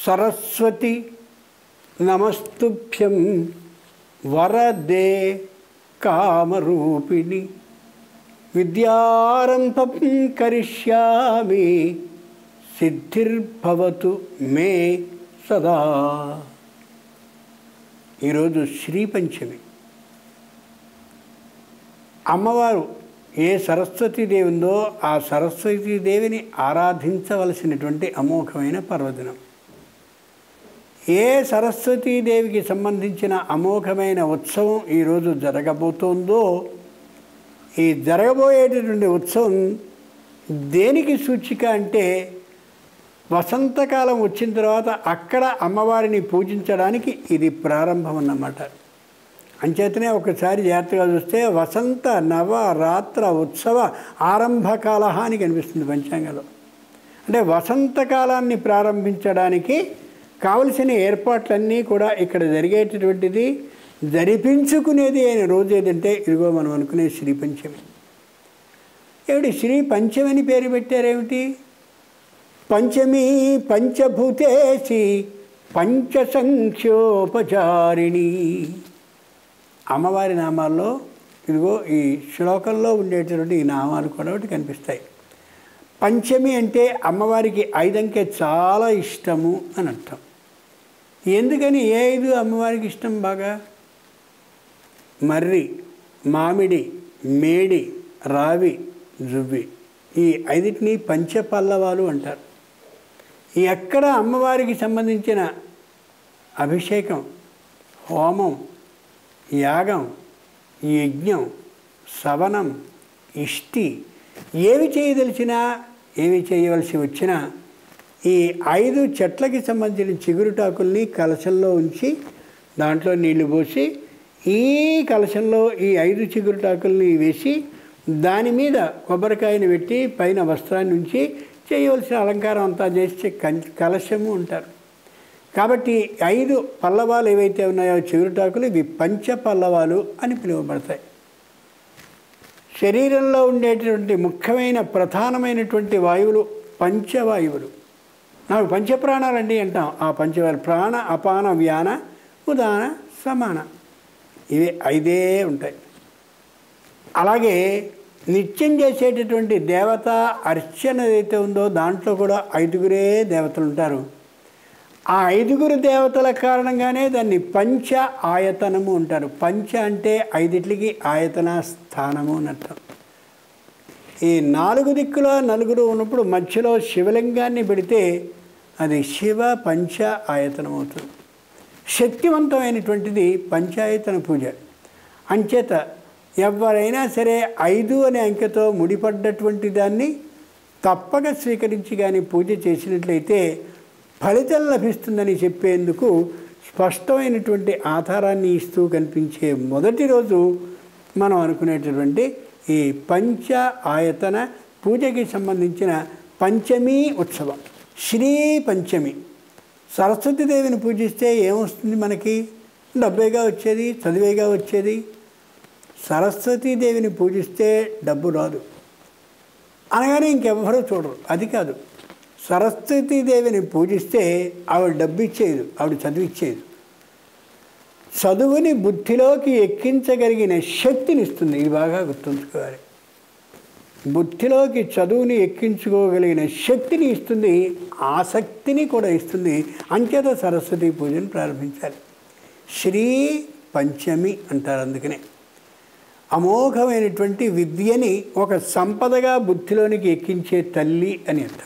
సరస్వతి నమస్తుభ్యం వరదే కామరూపిణి విద్యారంభం కరిష్యామి సిద్ధిర్భవతు మే సదా ఈరోజు శ్రీ పంచమి అమ్మవారు ఏ సరస్వతీదేవి ఉందో ఆ సరస్వతీదేవిని ఆరాధించవలసినటువంటి అమోఘమైన పర్వదినం ఏ సరస్వతీదేవికి సంబంధించిన అమోఘమైన ఉత్సవం ఈరోజు జరగబోతోందో ఈ జరగబోయేటటువంటి ఉత్సవం దేనికి సూచిక అంటే వసంతకాలం వచ్చిన తర్వాత అక్కడ అమ్మవారిని పూజించడానికి ఇది ప్రారంభం అన్నమాట అంచేతనే ఒకసారి జాగ్రత్తగా చూస్తే వసంత నవ రాత్ర ఉత్సవ ఆరంభకాల అని కనిపిస్తుంది పంచాంగంలో అంటే వసంతకాలాన్ని ప్రారంభించడానికి కావలసిన ఏర్పాట్లన్నీ కూడా ఇక్కడ జరిగేటటువంటిది జరిపించుకునేది అయిన రోజు ఏదంటే ఇదిగో మనం అనుకునే శ్రీ పంచమి ఏమిటి శ్రీ పంచమి అని పేరు పెట్టారేమిటి పంచమీ పంచభూతేసి పంచసంఖ్యోపచారిణి అమ్మవారి నామాల్లో ఇదిగో ఈ శ్లోకంలో ఉండేటటువంటి ఈ నామాలు కూడా ఒకటి కనిపిస్తాయి పంచమి అంటే అమ్మవారికి ఐదంకె చాలా ఇష్టము అని అర్థం ఎందుకని ఏ ఐదు అమ్మవారికి ఇష్టం బాగా మర్రి మామిడి మేడి రావి జువ్వి ఈ ఐదిటిని పంచపల్లవాలు అంటారు ఎక్కడ అమ్మవారికి సంబంధించిన అభిషేకం హోమం యాగం యజ్ఞం సవనం ఇష్టి ఏవి చేయదలిచినా ఏవి చేయవలసి వచ్చినా ఈ ఐదు చెట్లకి సంబంధించిన చిగురుటాకుల్ని కలశంలో ఉంచి దాంట్లో నీళ్లు పోసి ఈ కలశంలో ఈ ఐదు చిగురుటాకుల్ని వేసి దాని మీద కొబ్బరికాయను పెట్టి పైన వస్త్రాన్ని ఉంచి చేయవలసిన అలంకారం అంతా చేసి కం- కలశము అంటారు కాబట్టి ఐదు పల్లవాలు ఏవైతే ఉన్నాయో చిగురుటాకులు ఇవి పంచ పల్లవాలు అని పిలువబడతాయి శరీరంలో ఉండేటటువంటి ముఖ్యమైన ప్రధానమైనటువంటి వాయువులు పంచవాయువులు నాకు పంచప్రాణాలండి అంటాం ఆ పంచవాయువులు ప్రాణ అపాన వ్యాన ఉదాన సమాన ఇవి ఐదే ఉంటాయి అలాగే నిత్యం చేసేటటువంటి దేవత అర్చన ఏదైతే ఉందో దాంట్లో కూడా ఐదుగురే దేవతలు ఉంటారు ఆ ఐదుగురు దేవతల కారణంగానే దాన్ని పంచ ఆయతనము అంటారు పంచ అంటే ఐదిట్లకి ఆయతన స్థానము అని అర్థం ఈ నాలుగు దిక్కుల నలుగురు ఉన్నప్పుడు మధ్యలో శివలింగాన్ని పెడితే అది శివ పంచ ఆయతనం అవుతుంది శక్తివంతమైనటువంటిది పంచాయతన పూజ అంచేత ఎవరైనా సరే ఐదు అనే అంకెతో ముడిపడ్డటువంటి దాన్ని తప్పక స్వీకరించి కానీ పూజ చేసినట్లయితే ఫలితం లభిస్తుందని చెప్పేందుకు స్పష్టమైనటువంటి ఆధారాన్ని ఇస్తూ కనిపించే మొదటి రోజు మనం అనుకునేటటువంటి ఈ పంచ ఆయతన పూజకి సంబంధించిన పంచమీ ఉత్సవం శ్రీ పంచమి సరస్వతీదేవిని పూజిస్తే ఏమొస్తుంది మనకి డబ్బేగా వచ్చేది చదివేగా వచ్చేది సరస్వతీదేవిని పూజిస్తే డబ్బు రాదు అనగానే ఇంకెవ్వరూ చూడరు అది కాదు సరస్వతీదేవిని పూజిస్తే ఆవిడ డబ్బు ఇచ్చేది ఆవిడ చదివిచ్చేది చదువుని బుద్ధిలోకి ఎక్కించగలిగిన శక్తిని ఇస్తుంది ఇది బాగా గుర్తుంచుకోవాలి బుద్ధిలోకి చదువుని ఎక్కించుకోగలిగిన శక్తిని ఇస్తుంది ఆసక్తిని కూడా ఇస్తుంది అంచేత సరస్వతి పూజను ప్రారంభించాలి శ్రీ పంచమి అంటారు అందుకనే అమోఘమైనటువంటి విద్యని ఒక సంపదగా బుద్ధిలోనికి ఎక్కించే తల్లి అని అర్థం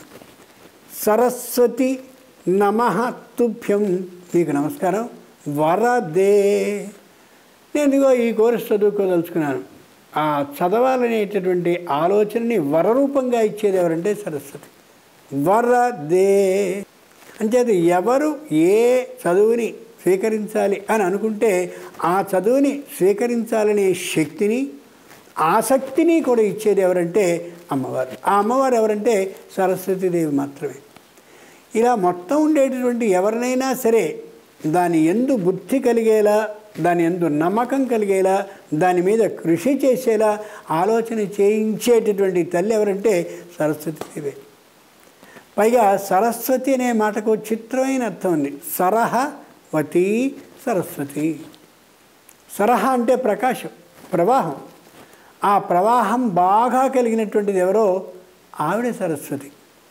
సరస్వతి నమ తుభ్యం మీకు నమస్కారం వరదే నేను ఇదిగో ఈ కోర్సు చదువుకోదలుచుకున్నాను ఆ చదవాలనేటటువంటి ఆలోచనని వరరూపంగా ఇచ్చేది ఎవరంటే సరస్వతి వరదే అంచేది ఎవరు ఏ చదువుని స్వీకరించాలి అని అనుకుంటే ఆ చదువుని స్వీకరించాలనే శక్తిని ఆసక్తిని కూడా ఇచ్చేది ఎవరంటే అమ్మవారు ఆ అమ్మవారు ఎవరంటే సరస్వతీదేవి మాత్రమే ఇలా మొత్తం ఉండేటటువంటి ఎవరినైనా సరే దాని ఎందు బుద్ధి కలిగేలా దాని ఎందు నమ్మకం కలిగేలా దాని మీద కృషి చేసేలా ఆలోచన చేయించేటటువంటి తల్లి ఎవరంటే సరస్వతీదేవి పైగా సరస్వతి అనే మాటకు చిత్రమైన అర్థం ఉంది సరహవతి సరస్వతి సరహ అంటే ప్రకాశం ప్రవాహం ఆ ప్రవాహం బాగా కలిగినటువంటిది ఎవరో ఆవిడ సరస్వతి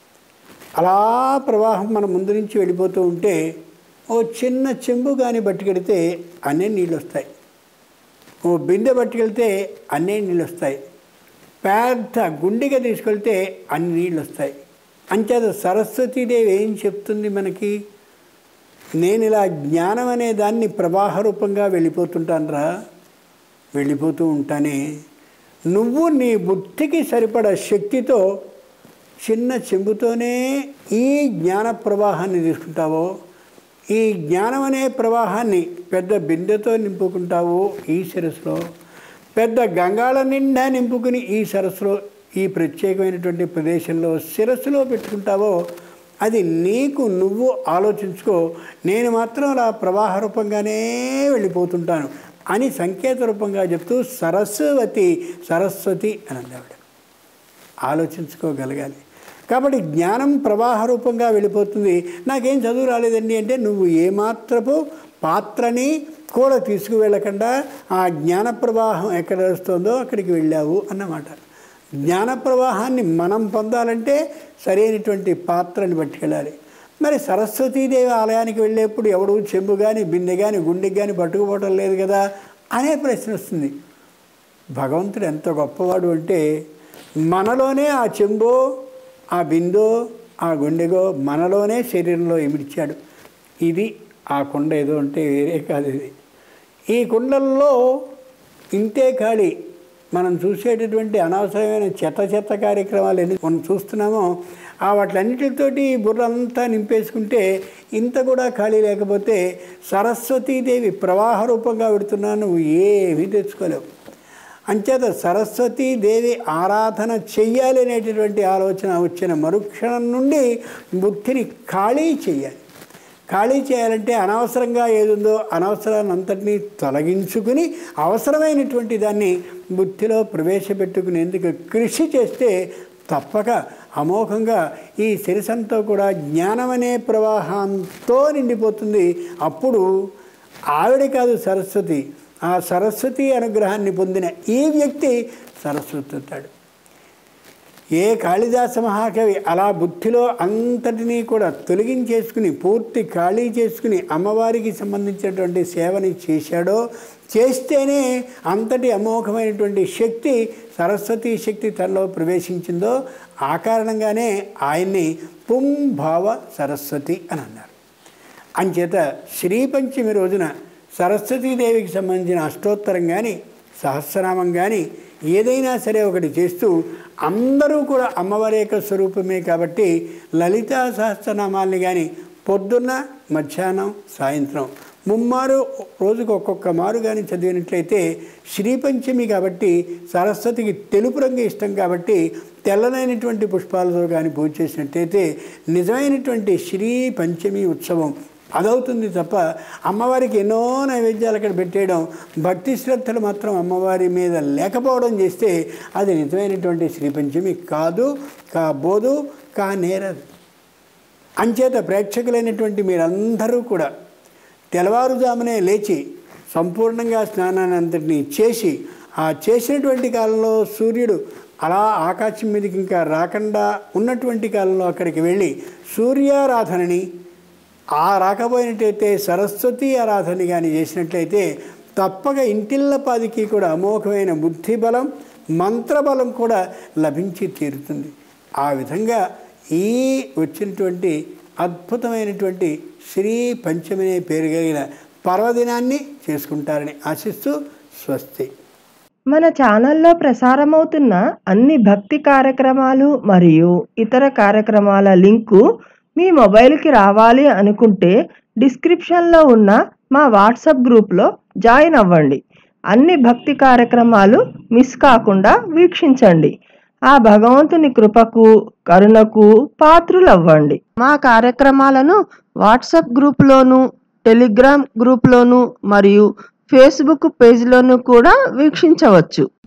అలా ప్రవాహం మన ముందు నుంచి వెళ్ళిపోతూ ఉంటే ఓ చిన్న చెంబు కానీ పట్టుకెడితే అన్నీ నీళ్ళు వస్తాయి ఓ బిందె పట్టుకెళ్తే అన్నీ నీళ్ళు వస్తాయి పెద్ద గుండెగా తీసుకెళ్తే అన్ని నీళ్ళు వస్తాయి అంచేత సరస్వతీదేవి ఏం చెప్తుంది మనకి నేను ఇలా జ్ఞానం అనే దాన్ని ప్రవాహ రూపంగా వెళ్ళిపోతుంటానరా వెళ్ళిపోతూ ఉంటానే నువ్వు నీ బుద్ధికి సరిపడ శక్తితో చిన్న చెంబుతోనే ఈ జ్ఞాన ప్రవాహాన్ని తీసుకుంటావో ఈ జ్ఞానం అనే ప్రవాహాన్ని పెద్ద బిందెతో నింపుకుంటావు ఈ శిరస్సులో పెద్ద గంగాళ నిండా నింపుకుని ఈ సరస్సులో ఈ ప్రత్యేకమైనటువంటి ప్రదేశంలో శిరస్సులో పెట్టుకుంటావో అది నీకు నువ్వు ఆలోచించుకో నేను మాత్రం అలా ప్రవాహ రూపంగానే వెళ్ళిపోతుంటాను అని సంకేత రూపంగా చెప్తూ సరస్వతి సరస్వతి అని అందావిడ ఆలోచించుకోగలగాలి కాబట్టి జ్ఞానం ప్రవాహ రూపంగా వెళ్ళిపోతుంది నాకేం చదువు రాలేదండి అంటే నువ్వు ఏమాత్రపు పాత్రని కూడా తీసుకువెళ్ళకుండా ఆ జ్ఞాన ప్రవాహం ఎక్కడ వస్తుందో అక్కడికి వెళ్ళావు అన్నమాట జ్ఞాన ప్రవాహాన్ని మనం పొందాలంటే సరైనటువంటి పాత్రని పట్టుకెళ్ళాలి మరి సరస్వతీదేవి ఆలయానికి వెళ్ళేప్పుడు ఎవడు చెంబు కానీ బిందె కానీ గుండెకి కానీ పట్టుకుపోవటం లేదు కదా అనే ప్రశ్న వస్తుంది భగవంతుడు ఎంత గొప్పవాడు అంటే మనలోనే ఆ చెంబో ఆ బిందో ఆ గుండెగో మనలోనే శరీరంలో ఇమిడ్చాడు ఇది ఆ కుండ ఏదో అంటే వేరే కాదు ఇది ఈ కుండల్లో ఇంతే ఖాళీ మనం చూసేటటువంటి అనవసరమైన చెత్త చెత్త కార్యక్రమాలు ఎన్ని మనం చూస్తున్నామో ఆ వాటిలన్నిటితోటి బుర్రంతా నింపేసుకుంటే ఇంత కూడా ఖాళీ లేకపోతే సరస్వతీదేవి ప్రవాహ రూపంగా పెడుతున్నా నువ్వు ఏమీ తెచ్చుకోలేవు అంచేత సరస్వతీ దేవి ఆరాధన చెయ్యాలి అనేటటువంటి ఆలోచన వచ్చిన మరుక్షణం నుండి బుద్ధిని ఖాళీ చేయాలి ఖాళీ చేయాలంటే అనవసరంగా ఏదుందో అనవసరాన్ని అంతటినీ తొలగించుకుని అవసరమైనటువంటి దాన్ని బుద్ధిలో ప్రవేశపెట్టుకునేందుకు కృషి చేస్తే తప్పక అమోఘంగా ఈ శిరసంతో కూడా జ్ఞానం అనే ప్రవాహంతో నిండిపోతుంది అప్పుడు ఆవిడ కాదు సరస్వతి ఆ సరస్వతి అనుగ్రహాన్ని పొందిన ఈ వ్యక్తి సరస్వతి అవుతాడు ఏ కాళిదాస మహాకవి అలా బుద్ధిలో అంతటినీ కూడా తొలగించేసుకుని పూర్తి ఖాళీ చేసుకుని అమ్మవారికి సంబంధించినటువంటి సేవని చేశాడో చేస్తేనే అంతటి అమోఘమైనటువంటి శక్తి సరస్వతి శక్తి తనలో ప్రవేశించిందో ఆ కారణంగానే ఆయన్ని పుంభావ సరస్వతి అని అన్నారు అంచేత శ్రీ పంచమి రోజున సరస్వతీదేవికి సంబంధించిన అష్టోత్తరం కానీ సహస్రనామం కానీ ఏదైనా సరే ఒకటి చేస్తూ అందరూ కూడా అమ్మవారి యొక్క స్వరూపమే కాబట్టి లలితా సహస్రనామాల్ని కానీ పొద్దున్న మధ్యాహ్నం సాయంత్రం ముమ్మారు రోజుకు ఒక్కొక్క మారు కానీ చదివినట్లయితే శ్రీ పంచమి కాబట్టి సరస్వతికి తెలుపు రంగు ఇష్టం కాబట్టి తెల్లనైనటువంటి పుష్పాలతో కానీ పూజ చేసినట్టయితే నిజమైనటువంటి శ్రీ పంచమి ఉత్సవం అదవుతుంది తప్ప అమ్మవారికి ఎన్నో నైవేద్యాలు అక్కడ పెట్టేయడం భక్తి శ్రద్ధలు మాత్రం అమ్మవారి మీద లేకపోవడం చేస్తే అది నిజమైనటువంటి శ్రీ పంచమి కాదు కాబోదు కానేరదు అంచేత ప్రేక్షకులైనటువంటి మీరందరూ కూడా తెల్లవారుజామునే లేచి సంపూర్ణంగా స్నానాన్ని అంతటినీ చేసి ఆ చేసినటువంటి కాలంలో సూర్యుడు అలా ఆకాశం మీదకి ఇంకా రాకుండా ఉన్నటువంటి కాలంలో అక్కడికి వెళ్ళి సూర్యారాధనని ఆ రాకపోయినట్టయితే సరస్వతి ఆరాధన కానీ చేసినట్లయితే తప్పక ఇంటిల్లపాదికి కూడా అమోఘమైన బుద్ధి బలం మంత్రబలం కూడా లభించి తీరుతుంది ఆ విధంగా ఈ వచ్చినటువంటి అద్భుతమైనటువంటి శ్రీ పంచమనే పేరు కలిగిన పర్వదినాన్ని చేసుకుంటారని ఆశిస్తూ స్వస్తి మన ఛానల్లో ప్రసారమవుతున్న అన్ని భక్తి కార్యక్రమాలు మరియు ఇతర కార్యక్రమాల లింకు మీ మొబైల్కి రావాలి అనుకుంటే డిస్క్రిప్షన్లో ఉన్న మా వాట్సాప్ గ్రూప్లో జాయిన్ అవ్వండి అన్ని భక్తి కార్యక్రమాలు మిస్ కాకుండా వీక్షించండి ఆ భగవంతుని కృపకు కరుణకు పాత్రులవ్వండి మా కార్యక్రమాలను వాట్సాప్ గ్రూప్లోను టెలిగ్రామ్ గ్రూప్లోను మరియు ఫేస్బుక్ పేజ్లోను కూడా వీక్షించవచ్చు